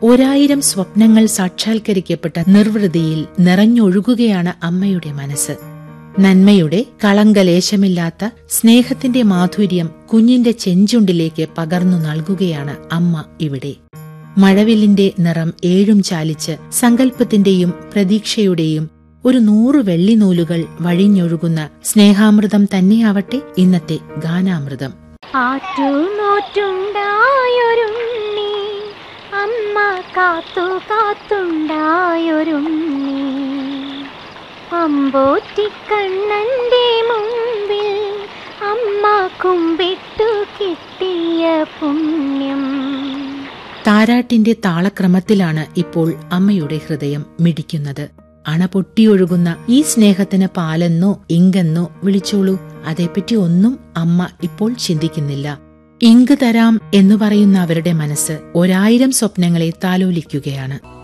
ഒരായിരം സ്വപ്നങ്ങൾ സാക്ഷാത്കരിക്കപ്പെട്ട നിർവൃതിയിൽ നിറഞ്ഞൊഴുകുകയാണ് അമ്മയുടെ മനസ്സ് നന്മയുടെ കളങ്കലേശമില്ലാത്ത സ്നേഹത്തിന്റെ മാധുര്യം കുഞ്ഞിന്റെ ചെഞ്ചുണ്ടിലേക്ക് പകർന്നു നൽകുകയാണ് അമ്മ ഇവിടെ മഴവില്ലിന്റെ നിറം ഏഴും ചാലിച്ച് സങ്കല്പത്തിന്റെയും പ്രതീക്ഷയുടെയും ഒരു നൂറു വെള്ളിനൂലുകൾ വഴിഞ്ഞൊഴുകുന്ന സ്നേഹാമൃതം തന്നെയാവട്ടെ ഇന്നത്തെ ഗാനാമൃതം ആറ്റുനോറ്റുണ്ടായൊരുണ്ണി അമ്മ കാത്തു കാത്തുണ്ടായൊരുണ്ണി അമ്പോറ്റിക്കണ്ണന്റെ മുമ്പിൽ അമ്മ കുമ്പിട്ടു കിട്ടിയ പുണ്യം താരാട്ടിന്റെ താളക്രമത്തിലാണ് ഇപ്പോൾ അമ്മയുടെ ഹൃദയം മിടിക്കുന്നത് അണ പൊട്ടിയൊഴുകുന്ന ഈ സ്നേഹത്തിന് പാലെന്നോ ഇങ്കെന്നോ വിളിച്ചോളൂ അതേപ്പറ്റി ഒന്നും അമ്മ ഇപ്പോൾ ചിന്തിക്കുന്നില്ല ഇങ്ക് തരാം എന്നു പറയുന്ന അവരുടെ മനസ്സ് ഒരായിരം സ്വപ്നങ്ങളെ താലോലിക്കുകയാണ്